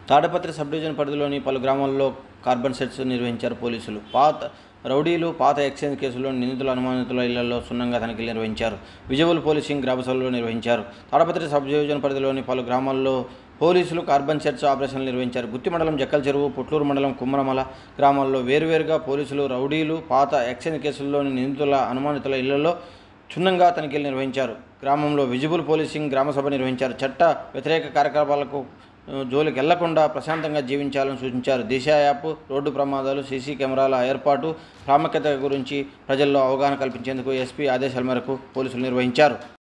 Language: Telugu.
తాడపత్రి సబ్ డివిజన్ పరిధిలోని పలు గ్రామాల్లో కార్బన్ సెట్స్ నిర్వహించారు పోలీసులు పాత రౌడీలు పాత ఎక్సైజ్ కేసుల్లో నిందితుల అనుమానితుల ఇళ్లలో సున్నంగా తనిఖీలు నిర్వహించారు విజువల్ పోలీసింగ్ గ్రామసభలో నిర్వహించారు తాడపత్రి సబ్ డివిజన్ పరిధిలోని పలు గ్రామాల్లో పోలీసులు కార్బన్ సెట్స్ ఆపరేషన్లు నిర్వహించారు గుత్తి మండలం జక్కల చెరువు పుట్లూరు మండలం కుమ్మరమల గ్రామాల్లో వేరువేరుగా పోలీసులు రౌడీలు పాత ఎక్సైజ్ కేసుల్లోని నిందితుల అనుమానితుల ఇళ్లలో క్షుణ్ణంగా తనిఖీలు నిర్వహించారు గ్రామంలో విజిబుల్ పోలీసింగ్ గ్రామసభ నిర్వహించారు చట్ట వ్యతిరేక కార్యకలాపాలకు ఆ, జోలికి వెళ్లకుండా ప్రశాంతంగా జీవించాలని సూచించారు దిశ యాప్ రోడ్డు ప్రమాదాలు సీసీ కెమెరాల ఏర్పాటు ప్రాముఖ్యత గురించి ప్రజల్లో అవగాహన కల్పించేందుకు ఎస్పీ ఆదేశాల మేరకు పోలీసులు నిర్వహించారు